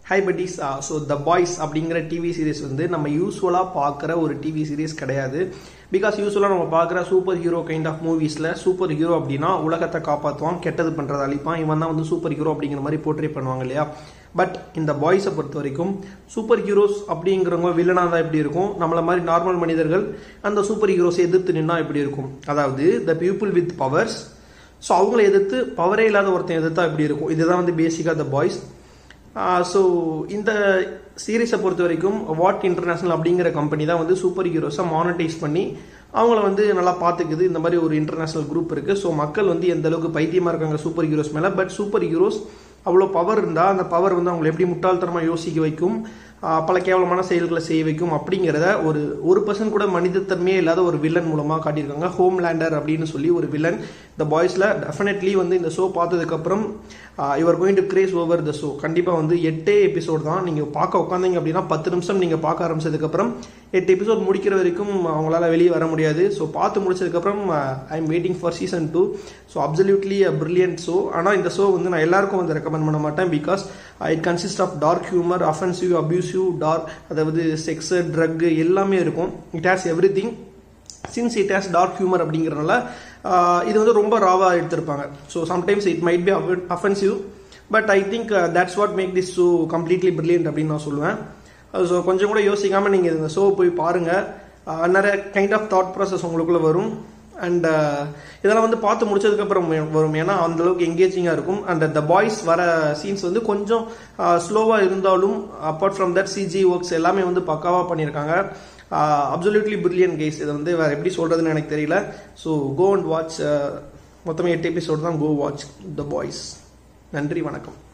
high buddies so The Boys அப்படிங்கிற TV series வந்து நம்ம யூஸ்வலாக பார்க்குற ஒரு டிவி சீரிஸ் கிடையாது பிகாஸ் யூஸ்வலாக நம்ம பார்க்குற சூப்பர் ஹீரோ கைண்ட் ஆஃப் மூவிஸில் சூப்பர் ஹீரோ அப்படின்னா உலகத்தை காப்பாற்றுவான் கெட்டது பண்ணுறது அழிப்பான் இவன் தான் வந்து சூப்பர் ஹீரோ அப்படிங்கிற மாதிரி போர்ட்ரே பண்ணுவாங்க இல்லையா பட் இந்த பாய்ஸை பொறுத்த வரைக்கும் சூப்பர் ஹீரோஸ் அப்படிங்கிறவங்க வில்லனாக தான் எப்படி இருக்கும் நம்மள மாதிரி நார்மல் மனிதர்கள் அந்த சூப்பர் ஹீரோஸை எதிர்த்து நின்னா எப்படி இருக்கும் அதாவது the people with powers so அவங்கள எதிர்த்து பவரே இல்லாத ஒருத்தன் எதிர்த்தா எப்படி இருக்கும் இதுதான் வந்து பேசிக்காக த பாய்ஸ் ஸோ இந்த சீரீஸை பொறுத்த வரைக்கும் வாட் இன்டர்நேஷனல் அப்படிங்கிற கம்பெனி தான் வந்து சூப்பர் ஹீரோஸை மானிட்டைஸ் பண்ணி அவங்கள வந்து நல்லா பார்த்துக்குது இந்த மாதிரி ஒரு இன்டர்நேஷனல் குரூப் இருக்குது ஸோ மக்கள் வந்து எந்த அளவுக்கு பைத்தியமாக இருக்காங்க சூப்பர் ஹீரோஸ் மேலே பட் சூப்பர் ஹீரோஸ் அவ்வளோ பவர் இருந்தால் அந்த பவர் வந்து அவங்களை எப்படி முட்டாள்தனமாக யோசிக்க வைக்கும் பல கேவலமான செயல்களை செய்ய வைக்கும் அப்படிங்கிறத ஒரு ஒரு பர்சன்ட் கூட மனிதத்தன்மையே இல்லாத ஒரு வில்லன் மூலமாக காட்டியிருக்காங்க ஹோம் லேண்டர் அப்படின்னு சொல்லி ஒரு வில்லன் இந்த பாய்ஸில் டெஃபினெட்லி வந்து இந்த ஷோ பார்த்ததுக்கப்புறம் you're going to craze over the show கண்டிப்பாக வந்து எட்டே எபிசோட் தான் நீங்கள் பார்க்க உட்காந்தீங்க அப்படின்னா பத்து நிமிஷம் நீங்கள் பார்க்க ஆரம்பிச்சதுக்கப்புறம் எட்டு எபிசோட் முடிக்கிற வரைக்கும் அவங்களால வெளியே வர முடியாது ஸோ பார்த்து முடிச்சதுக்கப்புறம் I am waiting for season two so absolutely a brilliant show ஆனால் இந்த ஷோ வந்து நான் எல்லாருக்கும் வந்து ரெக்கமெண்ட் பண்ண மாட்டேன் because it consist of dark humour offensive abusive dark அதாவது செக்ஸு ட்ரக் எல்லாமே இருக்கும் it has everything since it has dark humour அப்படிங்கிறனால இது வந்து ரொம்ப ராவாக எடுத்திருப்பாங்க so sometimes it might be offensive but I think that's what make this show completely brilliant அப்படின்னு நான் சொல்லுவேன் ஸோ கொஞ்சம் கூட யோசிக்காமல் நீங்கள் இந்த ஷோ போய் பாருங்கள் நிறைய கைண்ட் ஆஃப் தாட் ப்ராசஸ் உங்களுக்குள்ளே வரும் அண்ட் இதெல்லாம் வந்து பார்த்து முடிச்சதுக்கப்புறம் வரும் ஏன்னா அந்த அளவுக்கு எங்கேஜிங்காக இருக்கும் அண்ட் த பாய்ஸ் வர சீன்ஸ் வந்து கொஞ்சம் ஸ்லோவாக இருந்தாலும் apart from that CG works எல்லாமே வந்து பக்காவாக பண்ணியிருக்காங்க அப்சல்யூட்லி பிரில்லியன் கேஸ் இதை வந்து வேறு எப்படி சொல்கிறதுன்னு எனக்கு தெரியல ஸோ கோ அண்ட் வாட்ச் மொத்தமே எட்டு எபிசோட் தான் கோ வாட்ச் த பாய்ஸ் நன்றி வணக்கம்